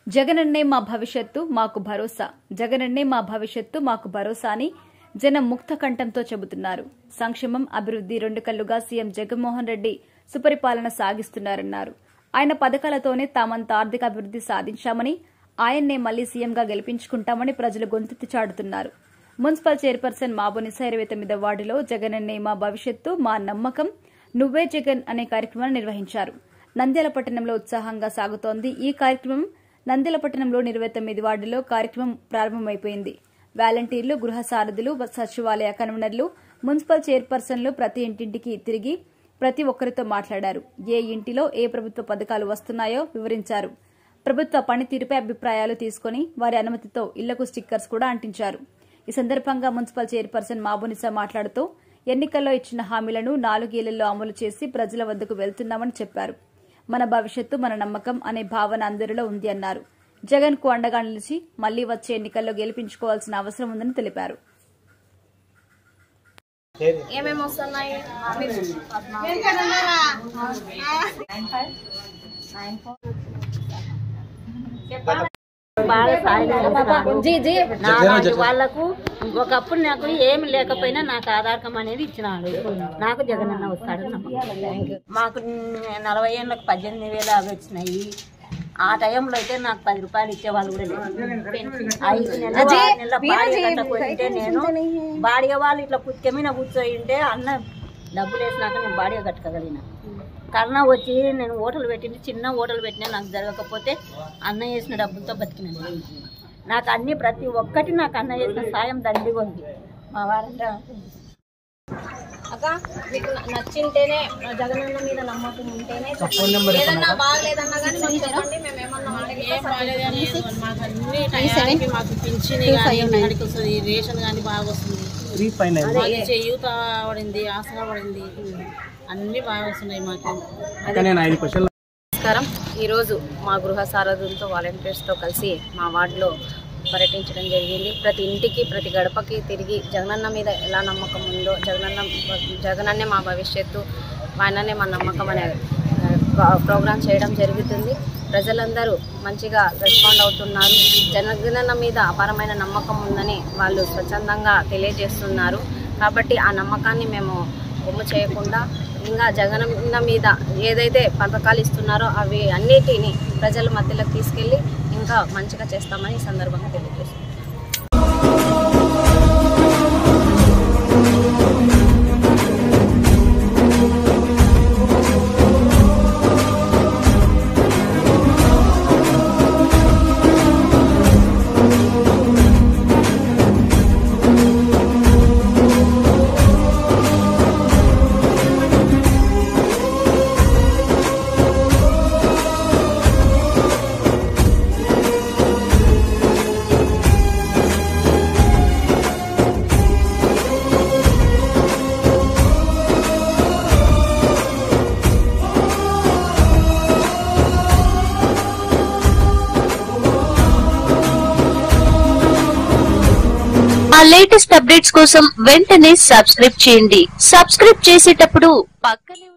జగనన్నే మా భవిష్యత్తు మాకు భరోసా జగనన్నే మా భవిష్యత్తు మాకు భరోసా అని జనం ముక్త కంఠంతో చెబుతున్నారు సంక్షేమం అభివృద్ది రెండు కళ్లుగా సీఎం జగన్మోహన్ రెడ్డి సుపరిపాలన సాగిస్తున్నారన్నారు ఆయన పథకాలతోనే తామంత ఆర్థిక అభివృద్ది సాధించామని ఆయన్నే మళ్లీ సీఎంగా గెలిపించుకుంటామని ప్రజలు గొంతెత్తి చాటుతున్నారు మున్సిపల్ చైర్పర్సన్ మాబోనిసా ఇరవై తొమ్మిదో వార్డులో జగనన్నే మా భవిష్యత్తు మా నమ్మకం నువ్వే జగన్ అనే కార్యక్రమాన్ని నిర్వహించారు నంద్యాల పట్టణంలో ఉత్సాహంగా సాగుతోంది ఈ కార్యక్రమం నంద్యాల పట్టణంలోని ఇరవై తొమ్మిది వార్డులో కార్యక్రమం ప్రారంభమైపోయింది వాలంటీర్లు గృహ సారథులు సచివాలయ కన్వీనర్లు మున్సిపల్ చైర్పర్సన్లు ప్రతి ఇంటింటికి తిరిగి ప్రతి ఒక్కరితో మాట్లాడారు ఏ ఇంటిలో ఏ ప్రభుత్వ పథకాలు వస్తున్నాయో వివరించారు ప్రభుత్వ పనితీరుపై అభిప్రాయాలు తీసుకుని వారి అనుమతితో ఇళ్లకు స్టిక్కర్స్ కూడా అంటించారు ఈ సందర్భంగా మున్సిపల్ చైర్పర్సన్ మాబునిసా మాట్లాడుతూ ఎన్నికల్లో ఇచ్చిన హామీలను నాలుగేళ్లలో అమలు చేసి ప్రజల వద్దకు వెళ్తున్నామని చెప్పారు మన భవిష్యత్తు మన నమ్మకం అనే భావన అందరిలో ఉంది అన్నారు జగన్ కు అండగా నిలిచి మళ్లీ వచ్చే ఎన్నికల్లో గెలిపించుకోవాల్సిన అవసరం ఉందని తెలిపారు ఏమేమి వస్తున్నాయి బాగా సాయం చేస్తున్నాడు. నాలాంటి వాళ్ళకు ఒకప్పుడు నాకు ఏమి లేకపోయినా నాకు ఆధారకం అనేది ఇచ్చినాడు నాకు జగనన్న వస్తాడు నమ్మకం. మాకు నలభై ఏళ్ళకి పద్దెనిమిది వేలు అవి వచ్చినాయి ఆ టైంలో అయితే నాకు పది రూపాయలు ఇచ్చేవాళ్ళు కూడా లేరు ఐదు నెలలు ఆరు నెలల బాడీ కట్టకపోతే నేను బాడీ వాళ్ళు ఇట్లా పుత్తిక మీద కూర్చొని ఉంటే అన్న డబ్బులు వేసినాక నేను బాడీ కట్టుకోగలిగిన కరోనా వచ్చి నేను హోటల్ పెట్టింది చిన్న హోటల్ పెట్టినా నాకు జరగకపోతే అన్న చేసిన డబ్బులతో బతికినాను నాకు అన్ని ప్రతి ఒక్కటి నాకు అన్న చేసిన సాయం దండిగా ఉంది మా వారంటే అక్క మీకు నచ్చింటేనే జగనన్న మీద నమ్మకం ఉంటేనే చెప్పండి. ఏదన్నా బాగలేదన్నా కానీ మాకు చెప్పండి మేము ఏమన్నా వాళ్ళకి మాకు అన్ని టయానికి మాకు పింఛన్ కానీ కాడికి వస్తుంది రేషన్ కానీ బాగా వస్తుంది మాకు చేయూత పడింది ఆసరా పడింది అన్ని బాగా వస్తున్నాయి మాకు నమస్కారం ఈరోజు మా గృహ సారథులతో వాలంటీర్స్తో కలిసి మా వార్డులో పర్యటించడం జరిగింది ప్రతి ఇంటికి ప్రతి గడపకి తిరిగి జగనన్న మీద ఎలా నమ్మకం ఉందో జగనన్న జగనన్నే మా భవిష్యత్తు ఆయననే మా నమ్మకం అనే ఆ, ప్రోగ్రాం చేయడం జరుగుతుంది ప్రజలందరూ మంచిగా రెస్పాండ్ అవుతున్నారు జనగణన మీద అపారమైన నమ్మకం ఉందని వాళ్ళు స్వచ్ఛందంగా తెలియజేస్తున్నారు కాబట్టి ఆ నమ్మకాన్ని మేము బొమ్మ చేయకుండా ఇంకా జగనన్న మీద ఏదైతే పథకాలు ఇస్తున్నారో అవి అన్నిటిని ప్రజల మధ్యలోకి తీసుకెళ్ళి ఇంకా మంచిగా చేస్తామని ఈ సందర్భంగా తెలియజేస్తున్నాం మా లేటెస్ట్ అప్డేట్స్ కోసం వెంటనే సబ్స్క్రైబ్ చేయండి సబ్స్క్రైబ్ చేసేటప్పుడు పక్కనే ఉన్న